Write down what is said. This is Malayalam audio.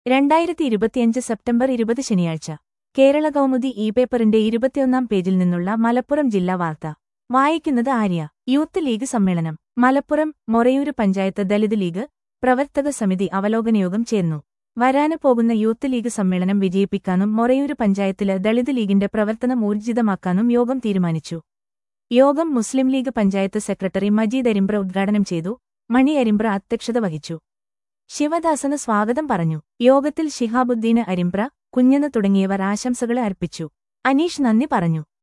രണ്ടായിരത്തി ഇരുപത്തിയഞ്ച് സെപ്റ്റംബർ ഇരുപത് ശനിയാഴ്ച കേരള കൗമുദി ഇ പേപ്പറിന്റെ ഇരുപത്തിയൊന്നാം പേജിൽ നിന്നുള്ള മലപ്പുറം ജില്ലാ വാർത്ത വായിക്കുന്നത് ആര്യ യൂത്ത് ലീഗ് സമ്മേളനം മലപ്പുറം മൊറയൂര് പഞ്ചായത്ത് ദലിത് ലീഗ് പ്രവർത്തക സമിതി അവലോകനയോഗം ചേർന്നു വരാന് പോകുന്ന യൂത്ത് ലീഗ് സമ്മേളനം വിജയിപ്പിക്കാനും മൊറയൂര് പഞ്ചായത്തില് ദളിത് ലീഗിന്റെ പ്രവർത്തനം ഊർജിതമാക്കാനും യോഗം തീരുമാനിച്ചു യോഗം Muslim league panchayat secretary Majeed Arimbra ഉദ്ഘാടനം ചെയ്തു മണി അരിമ്പ്ര അധ്യക്ഷത വഹിച്ചു ശിവദാസന് സ്വാഗതം പറഞ്ഞു യോഗത്തിൽ ശിഹാബുദ്ദീന് അരിമ്പ്ര കുഞ്ഞന് തുടങ്ങിയവർ ആശംസകളെ അർപ്പിച്ചു അനീഷ് നന്ദി പറഞ്ഞു